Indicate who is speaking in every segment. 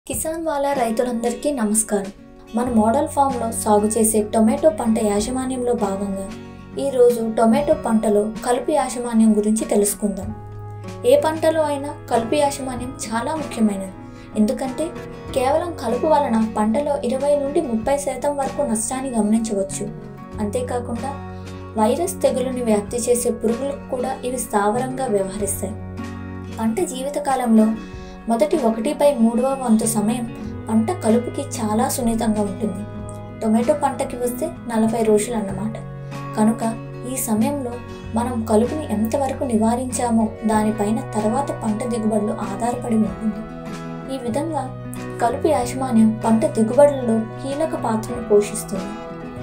Speaker 1: కిసాన్ వాలా రైతులందరికీ నమస్కారం మన మోడల్ ఫామ్లో సాగు చేసే టొమాటో పంట యాజమాన్యంలో భాగంగా ఈరోజు టొమాటో పంటలో కలుపు యాజమాన్యం గురించి తెలుసుకుందాం ఏ పంటలో అయినా కలుపు యాజమాన్యం చాలా ముఖ్యమైనది ఎందుకంటే కేవలం కలుపు వలన పంటలో ఇరవై నుండి ముప్పై శాతం వరకు నష్టాన్ని గమనించవచ్చు అంతేకాకుండా వైరస్ తెగులుని వ్యాప్తి చేసే పురుగులకు కూడా ఇవి స్థావరంగా వ్యవహరిస్తాయి పంట జీవితకాలంలో మొదటి ఒకటి బై మూడవ వంతు సమయం పంట కలుపుకి చాలా సున్నితంగా ఉంటుంది టొమాటో పంటకి వస్తే నలభై రోజులు అన్నమాట కనుక ఈ సమయంలో మనం కలుపుని ఎంతవరకు నివారించామో దానిపైన తర్వాత పంట దిగుబడులు ఆధారపడి ఉంటుంది ఈ విధంగా కలుపు యాజమాన్యం పంట దిగుబడులలో కీలక పాత్రను పోషిస్తుంది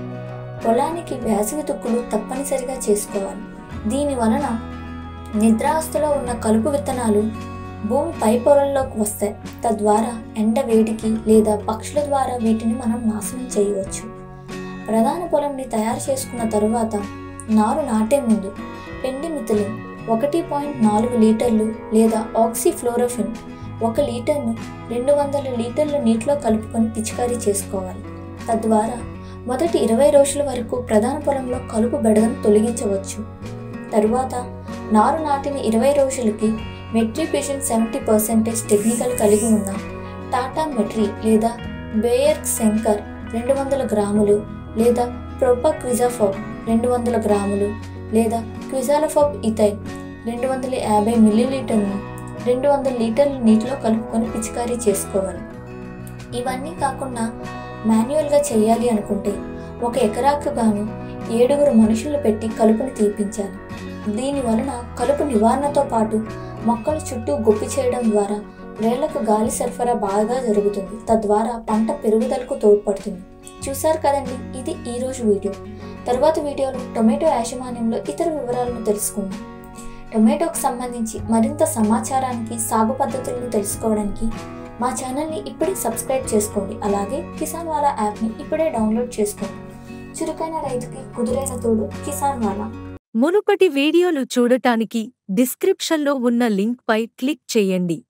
Speaker 1: పొలానికి వేసవి దుక్కులు తప్పనిసరిగా చేసుకోవాలి దీని వలన నిద్రావస్థలో ఉన్న కలుపు విత్తనాలు భూమి పై పొరల్లోకి వస్తాయి తద్వారా ఎండ వేడికి లేదా పక్షుల ద్వారా వీటిని మనం నాశనం చేయవచ్చు ప్రధాన పొలంని తయారు చేసుకున్న తరువాత నారు నాటే ముందు పెండి మిథలిన్ ఒకటి పాయింట్ నాలుగు లీటర్లు లేదా ఆక్సిఫ్లోరోఫిన్ ఒక లీటర్ను రెండు వందల లీటర్ల నీటిలో కలుపుకొని పిచికారీ చేసుకోవాలి తద్వారా మొదటి ఇరవై రోజుల వరకు ప్రధాన పొలంలో కలుపు బెడదను తొలగించవచ్చు తరువాత నారు నాటిన ఇరవై రోజులకి మెట్రిఫిషన్ సెవెంటీ పర్సెంటేజ్ టెక్నికల్ కలిగి ఉన్న టాటా మెట్రీ లేదా బేయర్ శంకర్ రెండు వందల గ్రాములు లేదా ప్రొపా క్విజాఫోప్ రెండు వందల గ్రాములు లేదా క్విజాలఫోప్ ఇథైల్ రెండు వందల యాభై మిల్లీలీటర్ను రెండు వందల లీటర్ల నీటిలో కలుపుకొని పిచికారీ చేసుకోవాలి ఇవన్నీ కాకుండా మాన్యువల్గా చేయాలి అనుకుంటే ఒక ఎకరాకు గాను ఏడుగురు మనుషులు పెట్టి కలుపుని తీపించాలి దీని వలన కలుపు నివారణతో పాటు మొక్కల చుట్టూ గొప్పి చేయడం ద్వారా నేలకు గాలి సరఫరా బాగా జరుగుతుంది తద్వారా పంట పెరుగుదలకు తోడ్పడుతుంది చూసారు కదండి ఇది ఈరోజు వీడియో తర్వాత వీడియోలో టొమాటో యాజమాన్యంలో ఇతర వివరాలను తెలుసుకుందాం టొమాటోకు సంబంధించి మరింత సమాచారానికి సాగు పద్ధతులను తెలుసుకోవడానికి మా ఛానల్ని ఇప్పుడే సబ్స్క్రైబ్ చేసుకోండి అలాగే కిసాన్ వాలా యాప్ని ఇప్పుడే డౌన్లోడ్ చేసుకోండి చురుకైన రైతుకి కుదురైన తోడు కిసాన్ వాలా
Speaker 2: మునుపటి వీడియోలు చూడటానికి డిస్క్రిప్షన్లో ఉన్న లింక్పై క్లిక్ చేయండి